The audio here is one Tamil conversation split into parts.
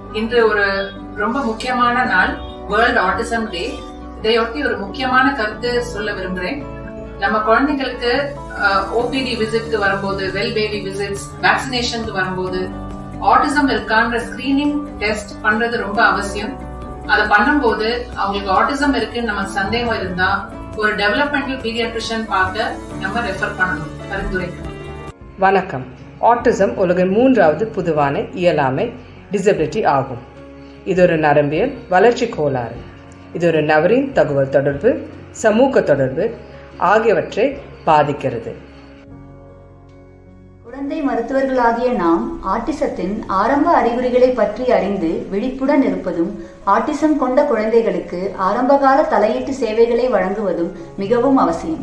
இன்று ஒரு ரொம்ப முக்கியமான நாள் வேர்ல்ட் ஆட்டிசம் டே இதையொட்டி ஒரு முக்கியமான கருத்து சொல்ல விரும்புறேன் நம்ம குழந்தைங்களுக்கு ஓபிடி விசிட்க்கு வரும்போது வெல் பேபி விசிட்ஸ் வேக்சினேஷனுக்கு வரும்போது ஆட்டிசம் இருக்கான்ற ஸ்கிரீனிங் டெஸ்ட் பண்றது ரொம்ப அவசியம் அதை பண்ணும்போது அவங்களுக்கு ஆட்டிசம் இருக்குன்னு நமக்கு சந்தேகம் இருந்தா ஒரு டெவலப்மெண்டல் பீடியாட்ரிஷியன் பார்க்க நம்ம ரெஃபர் பண்ணணும் பரிந்துரைக்கணும் வணக்கம் ஆட்டிசம் உலகின் மூன்றாவது பொதுவான இயலாமை டிசபிலிட்டி ஆகும் இது ஒரு நரம்பியல் வளர்ச்சி கோளாறு இது ஒரு நபரின் தகவல் தொடர்பு சமூக தொடர்பு ஆகியவற்றை பாதிக்கிறது குழந்தை மருத்துவர்களாகிய நாம் ஆட்டிசத்தின் ஆரம்ப அறிகுறிகளை பற்றி அறிந்து விழிப்புடன் இருப்பதும் ஆட்டிசம் கொண்ட குழந்தைகளுக்கு ஆரம்பகால தலையீட்டு சேவைகளை வழங்குவதும் மிகவும் அவசியம்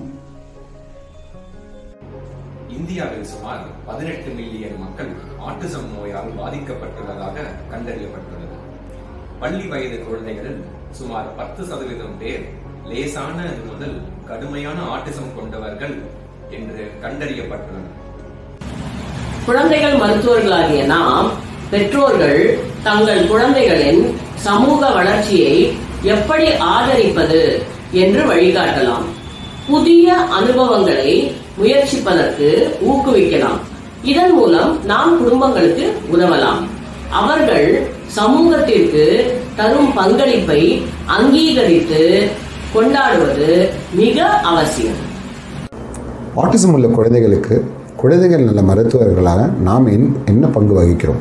இந்தியாவில் சுமார் பதினெட்டு மில்லியன் மக்கள் ஆட்டிசம் நோயால் பாதிக்கப்பட்டுள்ளதாக கண்டறியப்பட்டுள்ளது பள்ளி வயது குழந்தைகளில் சுமார் பத்து சதவீதம் பேர் லேசான முதல் கடுமையான ஆட்டிசம் கொண்டவர்கள் என்று கண்டறியப்பட்டுள்ளனர் குழந்தைகள் மருத்துவர்களாகிய நாம் பெற்றோர்கள் தங்கள் குழந்தைகளின் சமூக வளர்ச்சியை எப்படி ஆதரிப்பது என்று வழிகாட்டலாம் புதிய அனுபவங்களை முயற்சிப்பதற்கு ஊக்குவிக்கலாம் இதன் மூலம் நாம் குடும்பங்களுக்கு உதவலாம் அவர்கள் சமூகத்திற்கு தரும் பங்களிப்பை அங்கீகரித்து கொண்டாடுவது மிக அவசியம் ஆட்டிசம் உள்ள குழந்தைகளுக்கு குழந்தைகள் நல்ல மருத்துவர்களாக நாம் என் என்ன பங்கு வகிக்கிறோம்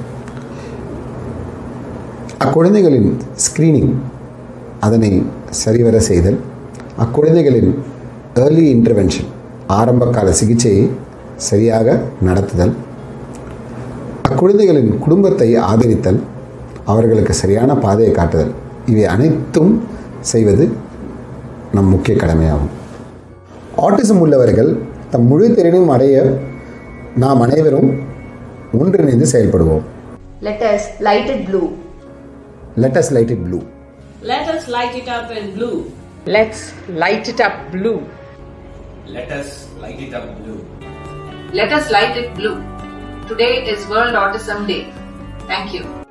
அக்குழந்தைகளின் ஸ்கிரீனிங் அதனை சரிவர செய்தல் அக்குழந்தைகளின் ஏர்லி இன்டர்வென்ஷன் ஆரம்பகால சிகிச்சையை சரியாக நடத்துதல் அக்குழந்தைகளின் குடும்பத்தை ஆதரித்தல் அவர்களுக்கு சரியான பாதையை காட்டுதல் இவை அனைத்தும் செய்வது நம் முக்கிய கடமையாகும் ஆட்டிசம் உள்ளவர்கள் தம் முழு திறனும் அடைய நாம் அனைவரும் ஒன்றிணைந்து செயல்படுவோம் let's lighted blue let us light it blue Let us light it up in blue. Let's light it up blue Let us light it up blue. Let us light it blue. Today is World Autism Day. Thank you.